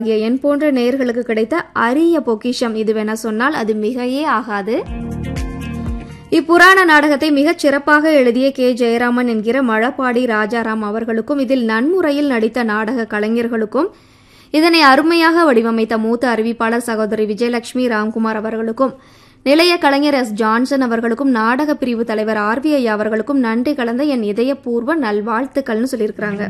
இங்கே என் போன்ற நேயர்களுக்கு கிடைத்த அரிய பொக்கிஷம் இதுவென சொன்னால் அது மிகையே ஆகாது இப்புராண நாடகத்தை மிகச் சிறப்பாக எழுதிய கே ஜெயராமன் என்கிற மழப்பாடி ராஜாராம் அவர்களுக்கும் இதில் நன்முறையில் நடித்த நாடக கலைஞர்களுக்கும் இதனை அருமையாக வடிவமைத்த மூத்த அறிவிப்பாளர் சகோதரி விஜயலட்சுமி ராம்குமார் அவர்களுக்கும் நிலைய கலைஞர் எஸ் ஜான்சன் அவர்களுக்கும் நாடக பிரிவு தலைவர் ஆர்விஐ அவர்களுக்கும் நன்றி கலந்த என் இதயபூர்வ நல்வாழ்த்துக்கள்னு சொல்லியிருக்கிறாங்க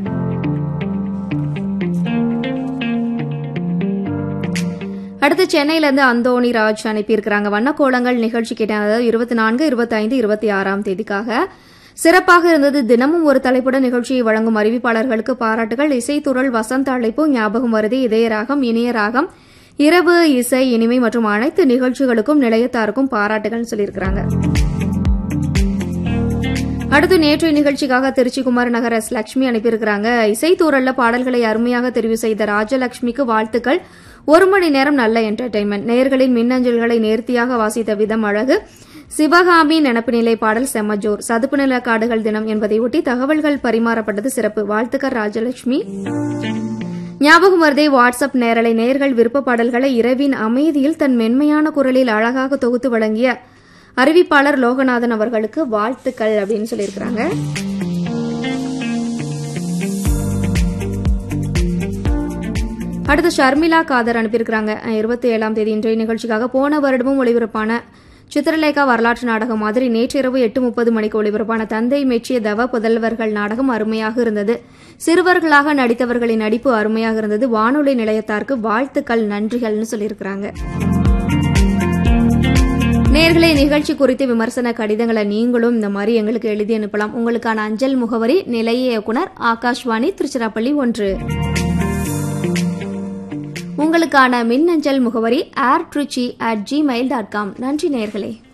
அடுத்து சென்னையில இருந்து அந்தோணி ராஜ் அனுப்பியிருக்கிறாங்க வண்ணக்கோலங்கள் நிகழ்ச்சி கேட்டேன் அதாவது இருபத்தி நான்கு இருபத்தைந்து இருபத்தி ஆறாம் தேதிக்காக சிறப்பாக இருந்தது தினமும் ஒரு தலைப்புடன் நிகழ்ச்சியை வழங்கும் அறிவிப்பாளர்களுக்கு பாராட்டுகள் இசைத்துறள் வசந்த அழைப்பு ஞாபகம் வருது இதய ராகம் இனிய ராகம் இரவு இசை இனிமை மற்றும் அனைத்து நிகழ்ச்சிகளுக்கும் நிலையத்தாருக்கும் பாராட்டுகள் சொல்லியிருக்கிறாங்க அடுத்து நேற்றைய நிகழ்ச்சிக்காக திருச்சி குமார் நகர் எஸ் லட்சுமி அனுப்பியிருக்கிறாங்க இசைத்தூரல்ல பாடல்களை அருமையாக தெரிவு செய்த ராஜலட்சுமிக்கு வாழ்த்துக்கள் ஒரு மணி நேரம் நல்ல என்டர்டைன்மெண்ட் நேர்களின் மின்னஞ்சல்களை நேர்த்தியாக வாசித்த விதம் அழகு சிவகாமி நினப்பு நிலை பாடல் செம்மஜோர் சதுப்பு நில காடுகள் தினம் என்பதையொட்டி தகவல்கள் பரிமாறப்பட்டது சிறப்பு வாழ்த்துக்கள் ராஜலட்சுமி ஞாபகம் வருதே வாட்ஸ்அப் நேரலை நேர்கள் விருப்ப பாடல்களை இரவின் அமைதியில் தன் மென்மையான குரலில் அழகாக தொகுத்து வழங்கிய அறிவிப்பாளர் லோகநாதன் அவர்களுக்கு வாழ்த்துக்கள் அப்படின்னு சொல்லியிருக்கிறாங்க அடுத்து ஷர்மிளா காதர் அனுப்பியிருக்கிறாங்க இருபத்தி ஏழாம் தேதி இன்றைய நிகழ்ச்சிக்காக போன வருடமும் ஒளிபரப்பான சித்திரலேகா வரலாற்று நாடகம் மாதிரி நேற்றிரவு எட்டு முப்பது மணிக்கு ஒளிபரப்பான தந்தை மெச்சிய தவ புதல்வர்கள் நாடகம் அருமையாக இருந்தது சிறுவர்களாக நடித்தவர்களின் நடிப்பு அருமையாக இருந்தது வானொலி நிலையத்தாருக்கு வாழ்த்துக்கள் நன்றிகள்னு சொல்லியிருக்கிறாங்க நேர்களை நிகழ்ச்சி குறித்து விமர்சன கடிதங்களை நீங்களும் இந்த மாதிரி எங்களுக்கு எழுதி அனுப்பலாம் உங்களுக்கான அஞ்சல் முகவரி நிலைய இயக்குனர் ஆகாஷ்வாணி திருச்சிராப்பள்ளி ஒன்று உங்களுக்கான மின்னஞ்சல் முகவரி air Trichy at Gmail dot com நன்றி நேர்களே